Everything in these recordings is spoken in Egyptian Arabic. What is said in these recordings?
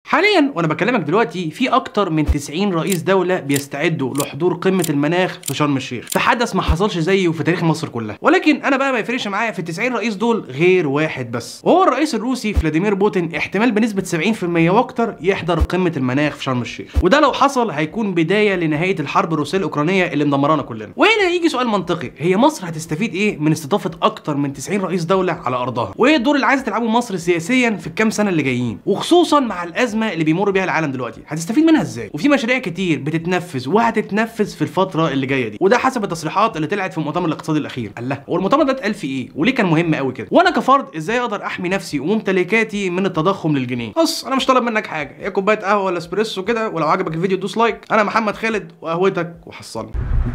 حاليا وانا بكلمك دلوقتي في اكتر من 90 رئيس دوله بيستعدوا لحضور قمه المناخ في شرم الشيخ في حدث ما حصلش زيه في تاريخ مصر كلها ولكن انا بقى ما يفرقش معايا في ال 90 رئيس دول غير واحد بس وهو الرئيس الروسي فلاديمير بوتين احتمال بنسبه 70% واكتر يحضر قمه المناخ في شرم الشيخ وده لو حصل هيكون بدايه لنهايه الحرب الروسيه الاوكرانيه اللي مدمرانا كلنا وهنا يجي سؤال منطقي هي مصر هتستفيد ايه من استضافه اكتر من 90 رئيس دوله على ارضها وايه الدور اللي عايزه تلعبه مصر سياسيا في الكام سنه اللي جايين وخصوصا مع الازمه اللي بيمر بيها العالم دلوقتي هتستفيد منها ازاي وفي مشاريع كتير بتتنفذ وهتتنفذ في الفتره اللي جايه دي وده حسب التصريحات اللي طلعت في المؤتمر الاقتصادي الاخير الله هو المؤتمر ده اتقال فيه ايه وليه كان مهم قوي كده وانا كفرد ازاي اقدر احمي نفسي وممتلكاتي من التضخم للجنيه بص انا مش طالب منك حاجه هي كوبايه قهوه ولا اسبريسو كده ولو عجبك الفيديو دوس لايك انا محمد خالد وقهوتك وحصلني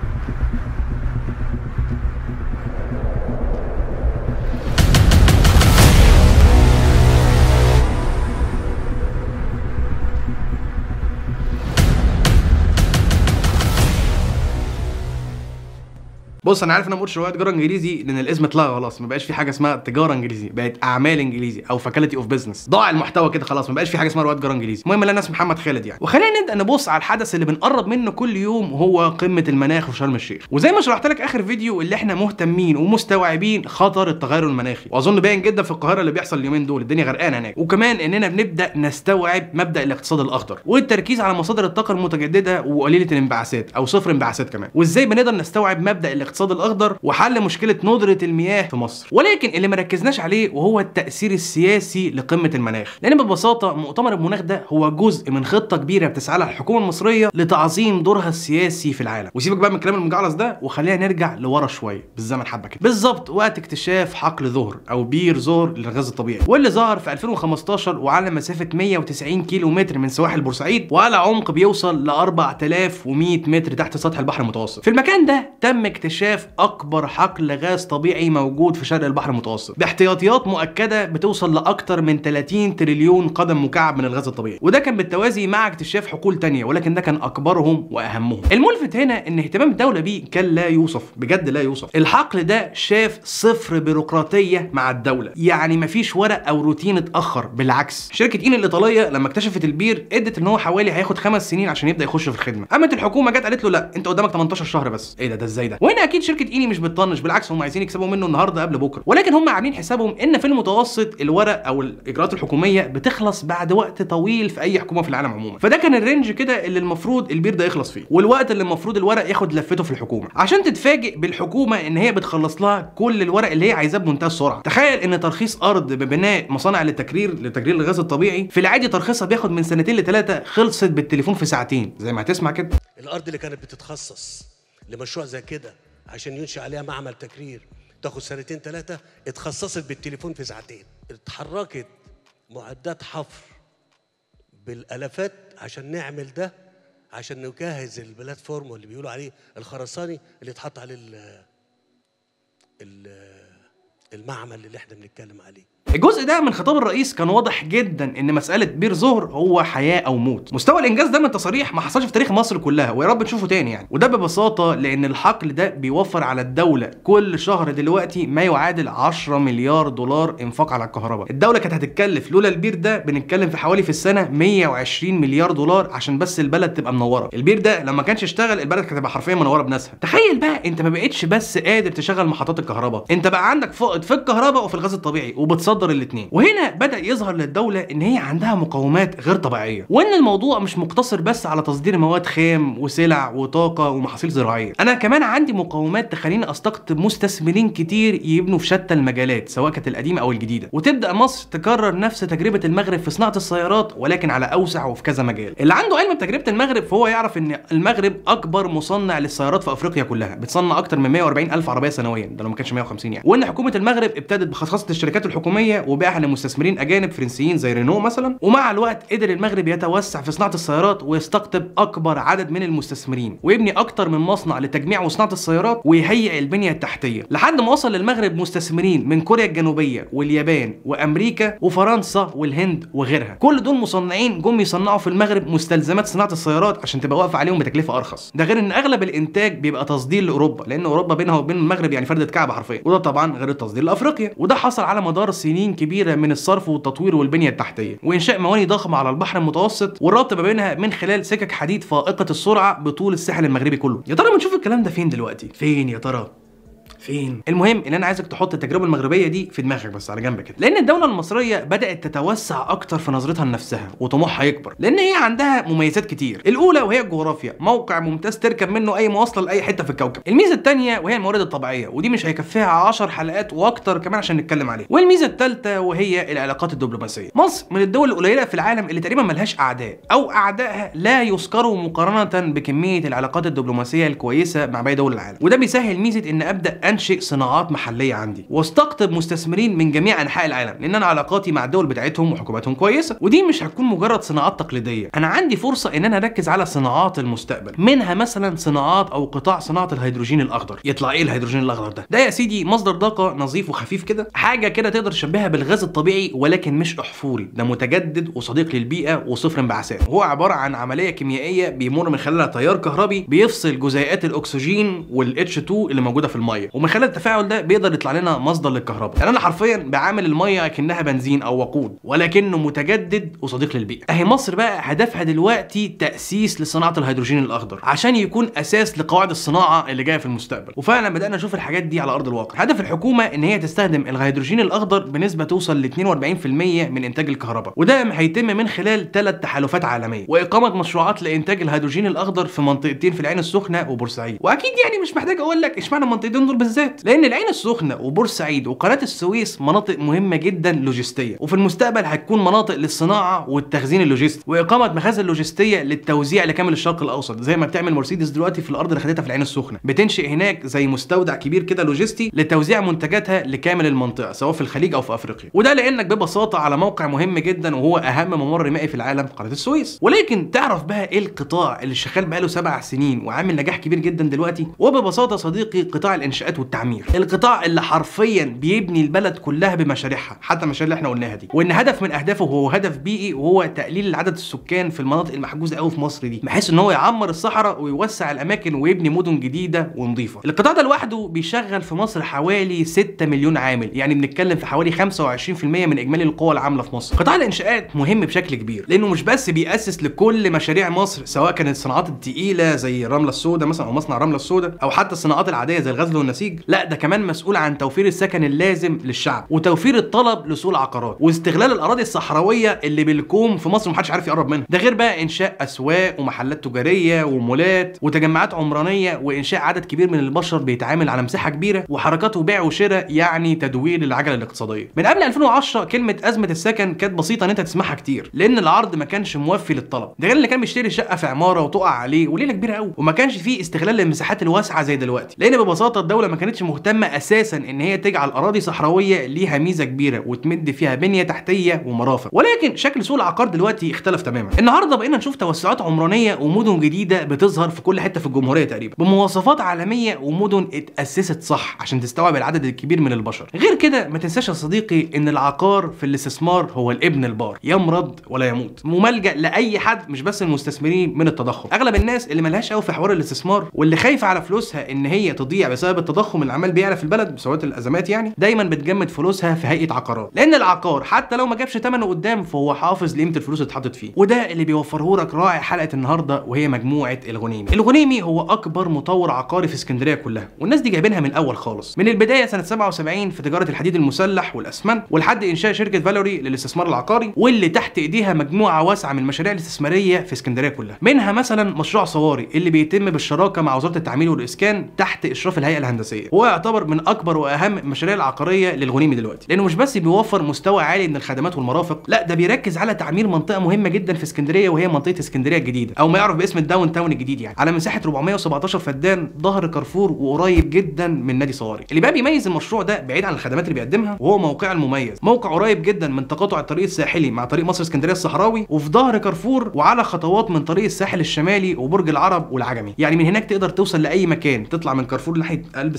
بص انا عارف ان انا ما بقولش رواد تجاره انجليزي لان الاسم اتلغى خلاص ما بقاش في حاجه اسمها تجاره انجليزي بقت اعمال انجليزي او فاكولتي اوف بزنس ضاع المحتوى كده خلاص ما بقاش في حاجه اسمها رواد تجاره انجليزي المهم ان انا اسمي محمد خالد يعني وخلينا نبدا نبص على الحدث اللي بنقرب منه كل يوم وهو قمه المناخ في شرم الشيخ وزي ما شرحت لك اخر فيديو اللي احنا مهتمين ومستوعبين خطر التغير المناخي واظن باين جدا في القاهره اللي بيحصل اليومين دول الدنيا غرقانه هناك وكمان اننا بنبدا نستوعب مبدا الاقتصاد الاخضر والتركيز على مصادر الطاقه المتجدده وقليله الانبعاثات او صفر انبعاثات كمان وازاي بنقدر نستوعب مبدا الاقتصاد الاخضر وحل مشكله ندره المياه في مصر ولكن اللي ما ركزناش عليه وهو التاثير السياسي لقمه المناخ لان ببساطه مؤتمر المناخ ده هو جزء من خطه كبيره بتسعى لها الحكومه المصريه لتعظيم دورها السياسي في العالم وسيبك بقى من الكلام المجعلص ده وخلينا نرجع لورا شويه بالزمن حبه كده بالظبط وقت اكتشاف حقل ظهر او بير ظهر للغاز الطبيعي واللي ظهر في 2015 وعلى مسافه 190 كيلو متر من سواحل بورسعيد وعلى عمق بيوصل ل 4100 متر تحت سطح البحر المتوسط في المكان ده تم اكتشاف اكبر حقل غاز طبيعي موجود في شرق البحر المتوسط باحتياطيات مؤكده بتوصل لاكثر من 30 تريليون قدم مكعب من الغاز الطبيعي وده كان بالتوازي مع اكتشاف حقول تانية ولكن ده كان اكبرهم واهمهم الملفت هنا ان اهتمام الدوله بيه كان لا يوصف بجد لا يوصف الحقل ده شاف صفر بيروقراطيه مع الدوله يعني مفيش ورق او روتين اتاخر بالعكس شركه اين الايطاليه لما اكتشفت البير ادت ان هو حوالي هياخد خمس سنين عشان يبدا يخش في الخدمه قامت الحكومه جت قالت له لا انت قدامك 18 شهر بس ايه ده ده ازاي ده وهنا اكيد شركه ايني مش بتطنش بالعكس هم عايزين يكسبوا منه النهارده قبل بكره ولكن هم عاملين حسابهم ان في المتوسط الورق او الاجراءات الحكوميه بتخلص بعد وقت طويل في اي حكومه في العالم عموما فده كان الرينج كده اللي المفروض البير ده يخلص فيه والوقت اللي المفروض الورق ياخد لفته في الحكومه عشان تتفاجئ بالحكومه ان هي بتخلص لها كل الورق اللي هي عايزاه بمنتهى السرعه تخيل ان ترخيص ارض ببناء مصانع للتكرير لتكرير الغاز الطبيعي في العادي ترخيصها بياخد من سنتين لثلاثه خلصت بالتليفون في ساعتين زي ما هتسمع كده الارض اللي كانت بتتخصص لمشروع زي كده عشان ينشئ عليها معمل تكرير تاخد سنتين ثلاثه اتخصصت بالتليفون في ساعتين اتحركت معدات حفر بالالافات عشان نعمل ده عشان نجهز البلاتفورم اللي بيقولوا عليه الخرساني اللي اتحط عليه ال ال المعمل اللي احنا بنتكلم عليه الجزء ده من خطاب الرئيس كان واضح جدا ان مساله بير زهر هو حياه او موت مستوى الانجاز ده من تصاريح ما حصلش في تاريخ مصر كلها ويا رب نشوفه تاني يعني وده ببساطه لان الحقل ده بيوفر على الدوله كل شهر دلوقتي ما يعادل 10 مليار دولار انفاق على الكهرباء الدوله كانت هتتكلف لولا البير ده بنتكلم في حوالي في السنه 120 مليار دولار عشان بس البلد تبقى منوره البير ده لما كانش اشتغل البلد كانت هتبقى حرفيا منوره بناسها تخيل بقى انت ما بقتش بس قادر تشغل محطات الكهرباء انت بقى عندك فائض في الكهرباء وفي الغاز الطبيعي وبتصدر الاثنين وهنا بدا يظهر للدوله ان هي عندها مقومات غير طبيعيه وان الموضوع مش مقتصر بس على تصدير مواد خام وسلع وطاقه ومحاصيل زراعيه انا كمان عندي مقومات تخليني استقطب مستثمرين كتير يبنوا في شتى المجالات سواء كانت القديمه او الجديده وتبدا مصر تكرر نفس تجربه المغرب في صناعه السيارات ولكن على اوسع وفي كذا مجال اللي عنده علم بتجربه المغرب فهو يعرف ان المغرب اكبر مصنع للسيارات في افريقيا كلها بتصنع اكتر من 140 الف عربيه سنويا ده لو ما كانش 150 يعني وان حكومه المغرب ابتدت بخصخصه الشركات الحكوميه وبيعها لمستثمرين اجانب فرنسيين زي رينو مثلا ومع الوقت قدر المغرب يتوسع في صناعه السيارات ويستقطب اكبر عدد من المستثمرين ويبني اكتر من مصنع لتجميع وصناعه السيارات ويهيئ البنيه التحتيه لحد ما وصل للمغرب مستثمرين من كوريا الجنوبيه واليابان وامريكا وفرنسا والهند وغيرها كل دول مصنعين جم يصنعوا في المغرب مستلزمات صناعه السيارات عشان تبقى واقفه عليهم بتكلفه ارخص ده غير ان اغلب الانتاج بيبقى تصدير لاوروبا لان اوروبا بينها وبين المغرب يعني فرده كعبه حرفيا وده طبعا غير التصدير لافريقيا وده حصل على مدار سنين ملايين كبيره من الصرف والتطوير والبنيه التحتيه وانشاء مواني ضخمه على البحر المتوسط والربط ما بينها من خلال سكك حديد فائقه السرعه بطول الساحل المغربي كله يا ترى بنشوف الكلام ده فين دلوقتي فين يا ترى فين المهم ان انا عايزك تحط التجربه المغربيه دي في دماغك بس على جنب كده لان الدوله المصريه بدات تتوسع اكتر في نظرتها لنفسها وطموحها يكبر لان هي عندها مميزات كتير الاولى وهي الجغرافيا موقع ممتاز تركب منه اي مواصله لاي حته في الكوكب الميزه الثانيه وهي الموارد الطبيعيه ودي مش هيكفيها 10 حلقات واكتر كمان عشان نتكلم عليها والميزه الثالثه وهي العلاقات الدبلوماسيه مصر من الدول القليله في العالم اللي تقريبا ملهاش اعداء او اعدائها لا يذكروا مقارنه بكميه العلاقات الدبلوماسيه الكويسه مع باقي دول العالم وده بيسهل ميزه ان ابدا انشئ صناعات محليه عندي واستقطب مستثمرين من جميع انحاء العالم لان انا علاقاتي مع الدول بتاعتهم وحكوماتهم كويسه ودي مش هتكون مجرد صناعات تقليديه انا عندي فرصه ان انا اركز على صناعات المستقبل منها مثلا صناعات او قطاع صناعه الهيدروجين الاخضر يطلع ايه الهيدروجين الاخضر ده ده يا سيدي مصدر طاقه نظيف وخفيف كده حاجه كده تقدر تشبهها بالغاز الطبيعي ولكن مش احفوري ده متجدد وصديق للبيئه وصفر انبعاثات وهو عباره عن عمليه كيميائيه بيمر من خلالها تيار كهربي بيفصل جزيئات الاكسجين والاتش 2 اللي موجوده في الميه ومن خلال التفاعل ده بيقدر يطلع لنا مصدر للكهرباء يعني انا حرفيا بعامل الميه كانها بنزين او وقود ولكنه متجدد وصديق للبيئه اهي مصر بقى هدفها دلوقتي تاسيس لصناعه الهيدروجين الاخضر عشان يكون اساس لقواعد الصناعه اللي جايه في المستقبل وفعلا بدانا نشوف الحاجات دي على ارض الواقع هدف الحكومه ان هي تستخدم الهيدروجين الاخضر بنسبه توصل ل 42% من انتاج الكهرباء وده هيتم من خلال ثلاث تحالفات عالميه واقامه مشروعات لانتاج الهيدروجين الاخضر في منطقتين في العين السخنه وبورسعيد واكيد يعني مش محتاج اقول لك اشمعنى المنطقتين دول بالذات لان العين السخنه وبورسعيد وقناه السويس مناطق مهمه جدا لوجستيه وفي المستقبل هتكون مناطق للصناعه والتخزين اللوجستي واقامه مخازن لوجستيه للتوزيع لكامل الشرق الاوسط زي ما بتعمل مرسيدس دلوقتي في الارض اللي خدتها في العين السخنه بتنشئ هناك زي مستودع كبير كده لوجستي لتوزيع منتجاتها لكامل المنطقه سواء في الخليج او في افريقيا وده لانك ببساطه على موقع مهم جدا وهو اهم ممر مائي في العالم قناه السويس ولكن تعرف بقى ايه القطاع اللي شغال بقاله سبع سنين وعامل نجاح كبير جدا دلوقتي وببساطه صديقي قطاع الانشاءات والتعمير القطاع اللي حرفيا بيبني البلد كلها بمشاريعها حتى المشاريع اللي احنا قلناها دي وان هدف من اهدافه هو هدف بيئي وهو تقليل عدد السكان في المناطق المحجوزه قوي في مصر دي بحيث ان هو يعمر الصحراء ويوسع الاماكن ويبني مدن جديده ونظيفه القطاع ده لوحده بيشغل في مصر حوالي 6 مليون عامل يعني بنتكلم في حوالي 25% من اجمالي القوى العامله في مصر قطاع الانشاءات مهم بشكل كبير لانه مش بس بيأسس لكل مشاريع مصر سواء كانت الصناعات التقيله زي الرمله السوداء مثلا او مصنع الرمله السوداء او حتى الصناعات العاديه زي الغزل والنسيج لا ده كمان مسؤول عن توفير السكن اللازم للشعب وتوفير الطلب لسوق العقارات واستغلال الاراضي الصحراويه اللي بالكوم في مصر محدش عارف يقرب منها ده غير بقى انشاء اسواق ومحلات تجاريه ومولات وتجمعات عمرانيه وانشاء عدد كبير من البشر بيتعامل على مساحه كبيره وحركات وبيع وشراء يعني تدوير العجله الاقتصاديه من قبل 2010 كلمه ازمه السكن كانت بسيطه ان انت تسمعها كتير لان العرض ما كانش موفي للطلب ده غير اللي كان بيشتري شقه في عماره وتقع عليه وليله كبيره قوي وما كانش فيه استغلال للمساحات الواسعه زي دلوقتي لان ببساطه الدوله ما كانتش مهتمه اساسا ان هي تجعل اراضي صحراويه ليها ميزه كبيره وتمد فيها بنيه تحتيه ومرافق ولكن شكل سوق العقار دلوقتي اختلف تماما النهارده بقينا نشوف توسعات عمرانيه ومدن جديده بتظهر في كل حته في الجمهوريه تقريبا بمواصفات عالميه ومدن اتاسست صح عشان تستوعب العدد الكبير من البشر غير كده ما تنساش يا صديقي ان العقار في الاستثمار هو الابن البار يمرض ولا يموت مملجا لاي حد مش بس المستثمرين من التضخم اغلب الناس اللي ملهاش قوي في حوار الاستثمار واللي خايفه على فلوسها ان هي تضيع بسبب التضخم اللي عمال بيعلى في البلد بسبب الازمات يعني دايما بتجمد فلوسها في هيئه عقارات لان العقار حتى لو ما جابش ثمنه قدام فهو حافظ لقيمه الفلوس اللي اتحطت فيه وده اللي بيوفره لك راعي حلقه النهارده وهي مجموعه الغنيمي الغنيمي هو اكبر مطور عقاري في اسكندريه كلها والناس دي جايبينها من الاول خالص من البدايه سنه 77 في تجاره الحديد المسلح والاسمنت ولحد انشاء شركه فالوري للاستثمار العقاري واللي تحت ايديها مجموعه واسعه من المشاريع الاستثماريه في اسكندريه كلها منها مثلا مشروع صواري اللي بيتم بالشراكه مع وزاره التعمير والاسكان تحت اشراف الهيئه الهندسيه وهو يعتبر من اكبر واهم المشاريع العقاريه للغنيمي دلوقتي لانه مش بس بيوفر مستوى عالي من الخدمات والمرافق لا ده بيركز على تعمير منطقه مهمه جدا في اسكندريه وهي منطقه اسكندريه الجديده او ما يعرف باسم الداون تاون الجديد يعني على مساحه 417 فدان ظهر كارفور وقريب جدا من نادي صواري اللي بقى بيميز المشروع ده بعيد عن الخدمات اللي بيقدمها وهو موقعه المميز موقع قريب جدا من تقاطع الطريق الساحلي مع طريق مصر اسكندريه الصحراوي وفي ظهر كارفور وعلى خطوات من طريق الساحل الشمالي وبرج العرب والعجمي يعني من هناك تقدر توصل لاي مكان تطلع من كارفور ناحيه قلب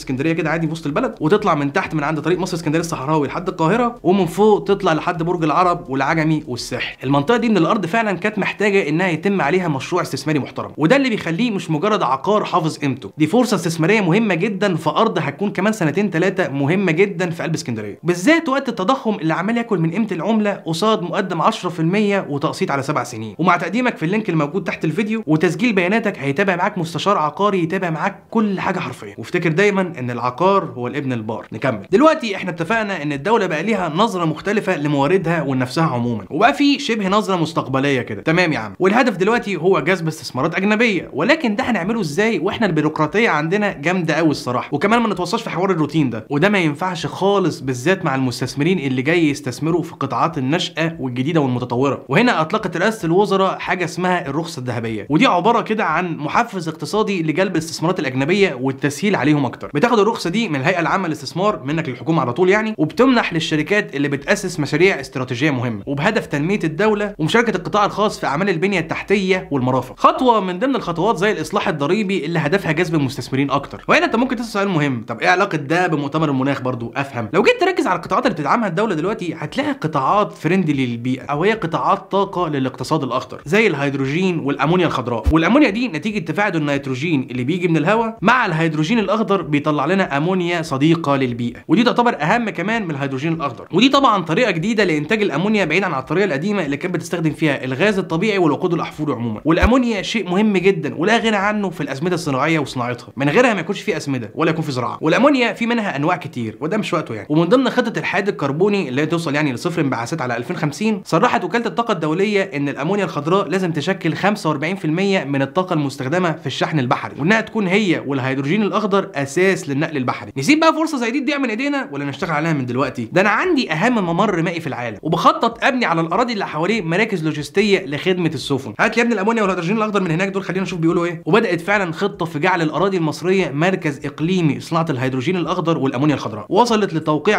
اسكندريه كده عادي في وسط البلد وتطلع من تحت من عند طريق مصر اسكندريه الصحراوي لحد القاهره ومن فوق تطلع لحد برج العرب والعجمي والساحل المنطقه دي من الارض فعلا كانت محتاجه انها يتم عليها مشروع استثماري محترم وده اللي بيخليه مش مجرد عقار حافظ قيمته دي فرصه استثماريه مهمه جدا في ارض هتكون كمان سنتين ثلاثه مهمه جدا في قلب اسكندريه بالذات وقت التضخم اللي عمال ياكل من قيمه العمله قصاد مقدم 10% وتقسيط على سبع سنين ومع تقديمك في اللينك الموجود تحت الفيديو وتسجيل بياناتك هيتابع معاك مستشار عقاري يتابع معاك كل حاجه حرفيا وافتكر دايما ان العقار هو الابن البار نكمل دلوقتي احنا اتفقنا ان الدوله بقى ليها نظره مختلفه لمواردها ولنفسها عموما وبقى في شبه نظره مستقبليه كده تمام يا عم والهدف دلوقتي هو جذب استثمارات اجنبيه ولكن ده هنعمله ازاي واحنا البيروقراطيه عندنا جامده قوي الصراحه وكمان ما نتوصلش في حوار الروتين ده وده ما ينفعش خالص بالذات مع المستثمرين اللي جاي يستثمروا في قطاعات الناشئه والجديده والمتطوره وهنا اطلقت رئاسه الوزراء حاجه اسمها الرخصه الذهبيه ودي عباره كده عن محفز اقتصادي لجلب الاستثمارات الاجنبيه والتسهيل عليهم اكتر بتاخد الرخصه دي من الهيئه العامه للاستثمار منك للحكومه على طول يعني وبتمنح للشركات اللي بتاسس مشاريع استراتيجيه مهمه وبهدف تنميه الدوله ومشاركه القطاع الخاص في اعمال البنيه التحتيه والمرافق خطوه من ضمن الخطوات زي الاصلاح الضريبي اللي هدفها جذب المستثمرين اكتر وهنا انت ممكن تسال سؤال مهم طب ايه علاقه ده بمؤتمر المناخ برضو افهم لو جيت تركز على القطاعات اللي بتدعمها الدوله دلوقتي هتلاقي قطاعات فريندلي للبيئه او هي قطاعات طاقه للاقتصاد الاخضر زي الهيدروجين والامونيا الخضراء والامونيا دي نتيجه تفاعل النيتروجين اللي بيجي من الهواء مع الهيدروجين الاخضر بيطلع لنا امونيا صديقه للبيئه ودي تعتبر اهم كمان من الهيدروجين الاخضر ودي طبعا طريقه جديده لانتاج الامونيا بعيدا عن الطريقه القديمه اللي كانت بتستخدم فيها الغاز الطبيعي والوقود الاحفوري عموما والامونيا شيء مهم جدا ولا غنى عنه في الاسمده الصناعيه وصناعتها من غيرها ما يكونش في اسمده ولا يكون في زراعه والامونيا في منها انواع كتير وده مش وقته يعني ومن ضمن خطه الحاد الكربوني اللي هي توصل يعني لصفر انبعاثات على 2050 صرحت وكاله الطاقه الدوليه ان الامونيا الخضراء لازم تشكل 45% من الطاقه المستخدمه في الشحن البحري وانها تكون هي والهيدروجين الاخضر اساس للنقل البحري نسيب بقى فرصه زي دي تضيع من ايدينا ولا نشتغل عليها من دلوقتي ده انا عندي اهم ممر مائي في العالم وبخطط ابني على الاراضي اللي حواليه مراكز لوجستيه لخدمه السفن هات لي يا ابني الامونيا والهيدروجين الاخضر من هناك دول خلينا نشوف بيقولوا ايه وبدات فعلا خطه في جعل الاراضي المصريه مركز اقليمي لصناعه الهيدروجين الاخضر والامونيا الخضراء وصلت لتوقيع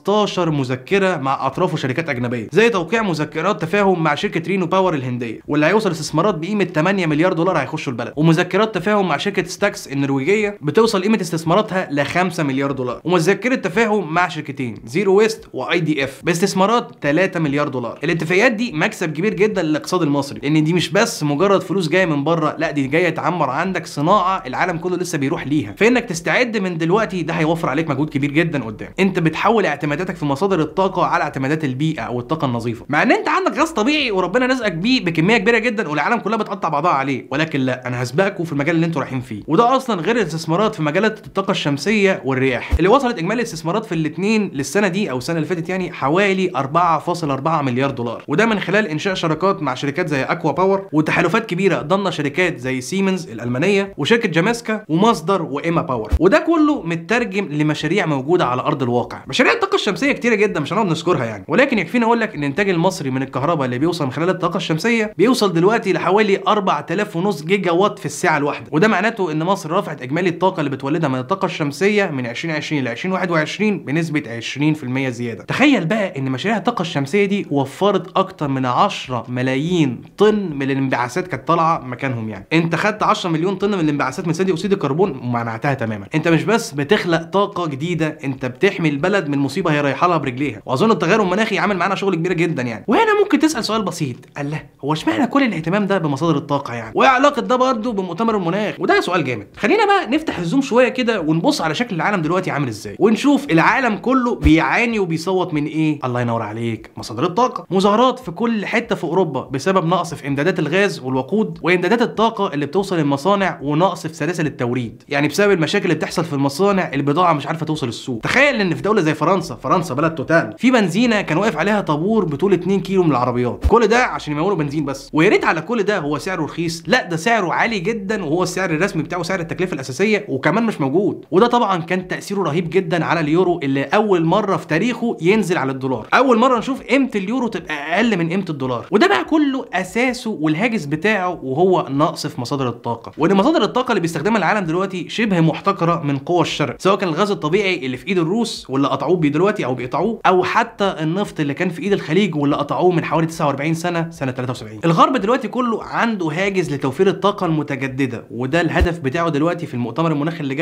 15 مذكره مع اطراف وشركات اجنبيه زي توقيع مذكرات تفاهم مع شركه رينو باور الهنديه واللي هيوصل استثمارات بقيمه 8 مليار دولار هيخشوا البلد ومذكرات تفاهم مع شركه ستاكس النرويجيه بتوصل قيمه استثماراتها ل 5 مليار دولار ومذكره تفاهم مع شركتين زيرو ويست واي دي اف باستثمارات 3 مليار دولار الاتفاقيات دي مكسب كبير جدا للاقتصاد المصري لان دي مش بس مجرد فلوس جايه من بره لا دي جايه تعمر عندك صناعه العالم كله لسه بيروح ليها فانك تستعد من دلوقتي ده هيوفر عليك مجهود كبير جدا قدام انت بتحول اعتماداتك في مصادر الطاقه على اعتمادات البيئه او الطاقه النظيفه مع ان انت عندك غاز طبيعي وربنا رزقك بيه بكميه كبيره جدا والعالم كلها بتقطع بعضها عليه ولكن لا انا هسبقكم في المجال اللي انتوا رايحين فيه وده اصلا غير الاستثمارات في مجالات الطاقه الشمسيه والرياح اللي وصلت اجمالي الاستثمارات في الاثنين للسنه دي او السنه اللي فاتت يعني حوالي 4.4 مليار دولار وده من خلال انشاء شراكات مع شركات زي اكوا باور وتحالفات كبيره ضمن شركات زي سيمنز الالمانيه وشركه جاماسكا ومصدر وايما باور وده كله مترجم لمشاريع موجوده على ارض الواقع مشاريع الطاقه الشمسيه كتيره جدا مش هنقعد نذكرها يعني ولكن يكفيني اقول لك ان الانتاج المصري من الكهرباء اللي بيوصل من خلال الطاقه الشمسيه بيوصل دلوقتي لحوالي 4000 ونص جيجا وات في الساعه الواحده وده معناته ان مصر رفعت اجمالي الطاقه اللي بتولدها من الطاقه الشمسيه من 2020 ل 2021 بنسبه 20% زياده تخيل بقى ان مشاريع الطاقه الشمسيه دي وفرت اكتر من 10 ملايين طن من الانبعاثات كانت طالعه مكانهم يعني انت خدت 10 مليون طن من الانبعاثات من ثاني اكسيد الكربون ومنعتها تماما انت مش بس بتخلق طاقه جديده انت بتحمي البلد من مصيبه هي رايحه لها برجليها واظن التغير المناخي عامل معانا شغل كبير جدا يعني وهنا ممكن تسال سؤال بسيط الله هو اشمعنى كل الاهتمام ده بمصادر الطاقه يعني وايه علاقه ده برضه بمؤتمر المناخ وده سؤال جامد خلينا بقى نفتح الزوم شويه كده ونبص على شكل العالم دلوقتي عامل ازاي ونشوف العالم كله بيعاني وبيصوت من ايه الله ينور عليك مصادر الطاقه مظاهرات في كل حته في اوروبا بسبب نقص في امدادات الغاز والوقود وامدادات الطاقه اللي بتوصل للمصانع ونقص في سلاسل التوريد يعني بسبب المشاكل اللي بتحصل في المصانع البضاعه مش عارفه توصل السوق تخيل ان في دوله زي فرنسا فرنسا بلد توتال في بنزينه كان واقف عليها طابور بطول 2 كيلو من العربيات كل ده عشان يمولوا بنزين بس ويا ريت على كل ده هو سعره رخيص لا ده سعره عالي جدا وهو السعر الرسمي بتاعه سعر التكلفه الاساسيه وكمان مش موجود وده طبعا كان تاثيره رهيب جدا على اليورو اللي اول مره في تاريخه ينزل على الدولار اول مره نشوف قيمه اليورو تبقى اقل من قيمه الدولار وده بقى كله اساسه والهاجس بتاعه وهو نقص في مصادر الطاقه وان مصادر الطاقه اللي بيستخدمها العالم دلوقتي شبه محتكره من قوى الشرق سواء كان الغاز الطبيعي اللي في ايد الروس واللي قطعوه بيه دلوقتي او بيقطعوه او حتى النفط اللي كان في ايد الخليج واللي قطعوه من حوالي 49 سنه سنه 73 الغرب دلوقتي كله عنده هاجس لتوفير الطاقه المتجدده وده الهدف بتاعه دلوقتي في المؤتمر المناخ اللي جاي كوب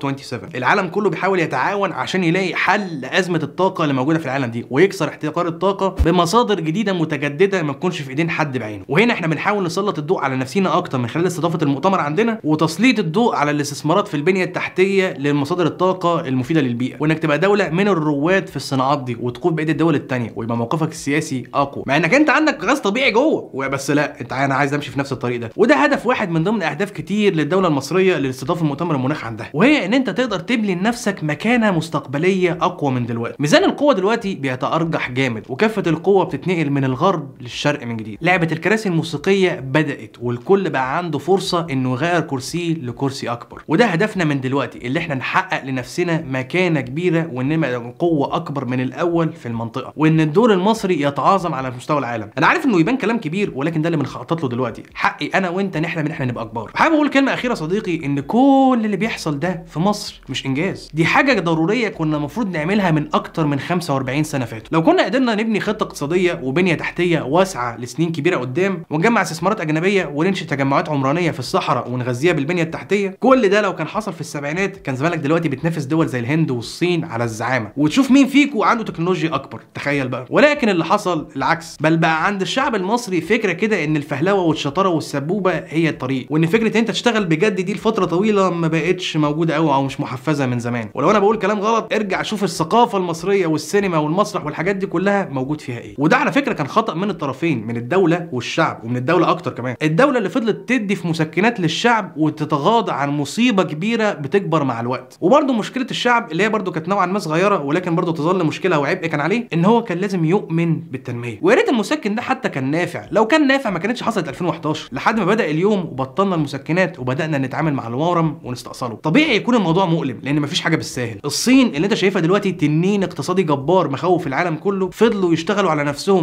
27 العالم كله بيحاول يتعاون عشان يلاقي حل لازمه الطاقه اللي موجوده في العالم دي ويكسر احتكار الطاقه بمصادر جديده متجدده ما تكونش في ايدين حد بعينه وهنا احنا بنحاول نسلط الضوء على نفسينا اكتر من خلال استضافه المؤتمر عندنا وتسليط الضوء على الاستثمارات في البنيه التحتيه لمصادر الطاقه المفيده للبيئه وانك تبقى دوله من الرواد في الصناعات دي وتقود بايد الدول التانيه ويبقى موقفك السياسي اقوى مع انك انت عندك غاز طبيعي جوه وبس لا انت انا عايز امشي في نفس الطريق ده وده هدف واحد من ضمن اهداف كتير للدوله المصريه لاستضافه مؤتمر المناخ عندها وهي ان انت تقدر تبني لنفسك مكانه مستقبليه اقوى من دلوقتي ميزان القوه دلوقتي بيتارجح جامد وكافه القوه بتتنقل من الغرب للشرق من جديد لعبه الكراسي الموسيقيه بدات والكل بقى عنده فرصه انه يغير كرسيه لكرسي اكبر وده هدفنا من دلوقتي اللي احنا نحقق لنفسنا مكانه كبيره ونبقى قوه اكبر من الاول في المنطقه وان الدور المصري يتعاظم على مستوى العالم انا عارف انه يبان كلام كبير ولكن ده اللي بنخطط له دلوقتي حقي انا وانت نحلم ان احنا نبقى كبار حابب اقول كلمه اخيره صديقي ان كل اللي بيحصل ده في مصر مش انجاز دي حاجه ضروريه كنا المفروض نعملها من اكتر من 45 سنه فاتوا لو كنا قدرنا نبني خطه اقتصاديه وبنيه تحتيه واسعه لسنين كبيره قدام ونجمع استثمارات اجنبيه وننشئ تجمعات عمرانيه في الصحراء ونغذيها بالبنيه التحتيه كل ده لو كان حصل في السبعينات كان زمانك دلوقتي بتنافس دول زي الهند والصين على الزعامه وتشوف مين فيكو عنده تكنولوجيا اكبر تخيل بقى ولكن اللي حصل العكس بل بقى عند الشعب المصري فكره كده ان الفهلوه والشطاره والسبوبه هي الطريق وان فكره انت تشتغل بجد دي لفتره طويله ما بقتش موجوده قوي او مش محفزه من زمان ولو انا بقول كلام غلط ارجع شوف الثقافه المصريه والسينما والمسرح والحاجات دي كلها موجود فيها ايه وده على فكره كان خطا من الطرفين من الدوله والشعب ومن الدوله اكتر كمان الدوله اللي فضلت تدي في مسكنات للشعب وتتغاضى عن مصيبه كبيره بتكبر مع الوقت وبرده مشكله الشعب اللي هي برده كانت نوعا ما صغيره ولكن برده تظل مشكله وعبء كان عليه ان هو كان لازم يؤمن بالتنميه ويا ريت المسكن ده حتى كان نافع لو كان نافع ما كانتش حصلت 2011 لحد ما بدا اليوم وبطلنا المسكنات وبدانا نتعامل مع الورم ونستأصله طبيعي يكون الموضوع مؤلم لان مفيش حاجه بالساهل الصين اللي انت شايفها دلوقتي تنين اقتصادي جبار مخوف العالم كله فضلوا يشتغلوا على نفسهم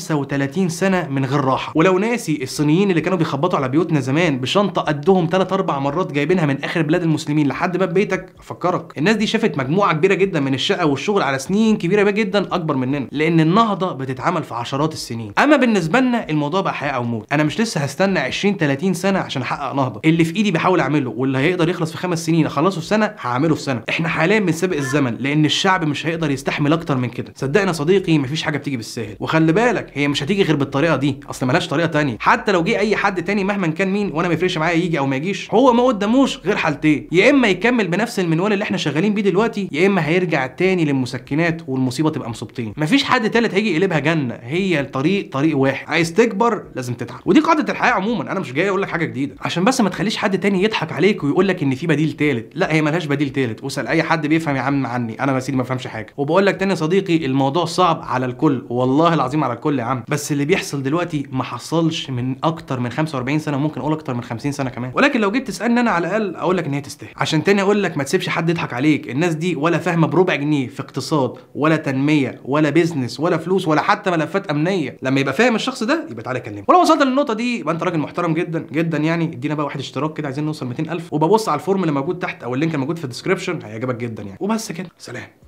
35 سنه من غير راحه ولو ناسي الصينيين اللي كانوا بيخبطوا على بيوتنا زمان بشنطه قدهم 3 4 مرات جايبينها من اخر بلاد المسلمين لحد باب بيتك افكرك الناس دي شافت مجموعه كبيره جدا من الشقه والشغل على سنين كبيره جدا اكبر مننا لان النهضه بتتعمل في عشرات السنين اما بالنسبه لنا الموضوع بقى حياه او موت انا مش لسه هستنى 20 30 سنه عشان احقق نهضه اللي في ايدي بحاول اعمله واللي هيقدر يخلص في خمس سنين اخلصه في سنه هعمله في سنه احنا حاليا بنسابق الزمن لان الشعب مش هيقدر يستحمل اكتر من كده صدقني يا صديقي مفيش حاجه بتيجي بالسهل وخلي بالك هي مش هتيجي غير بالطريقه دي اصل ملهاش طريقه تانية حتى لو جه اي حد تاني مهما كان مين وانا ما يفرقش معايا يجي او ما يجيش هو ما قداموش غير حالتين يا اما يكمل بنفس المنوال اللي احنا شغالين بيه دلوقتي يا اما هيرجع تاني للمسكنات والمصيبه تبقى مصيبتين مفيش حد تالت هيجي يقلبها جنه هي الطريق طريق واحد عايز تكبر لازم تتعب ودي قاعده الحياه عموما انا مش جاي اقول لك حاجه جديده عشان بس ما تخليش حد تاني يضحك عليك ويقول لك ان في بديل تالت لا هي ملهاش بديل تالت واسال اي حد بيفهم يا عم عني انا يا سيدي ما بفهمش حاجه وبقول لك تاني يا صديقي الموضوع صعب على الكل والله العظيم على الكل يا عم بس اللي بيحصل دلوقتي ما حصلش من اكتر من 45 سنه وممكن اقول اكتر من 50 سنه كمان ولكن لو جيت تسالني انا على الاقل اقول لك ان هي تستاهل عشان تاني اقول لك ما تسيبش حد يضحك عليك الناس دي ولا فاهمه بربع جنيه في اقتصاد ولا تنميه ولا بيزنس ولا فلوس ولا حتى ملفات امنيه لما يبقى فاهم الشخص ده يبقى تعالى كلمه ولو وصلت للنقطه دي يبقى انت راجل محترم جدا جدا يعني ادينا بقى واحد اشتراك كده عايزين نوصل 200000 وببص على الفورم اللي موجود تحت او اللينك الموجود في الديسكربشن هيعجبك جدا يعني وبس كده سلام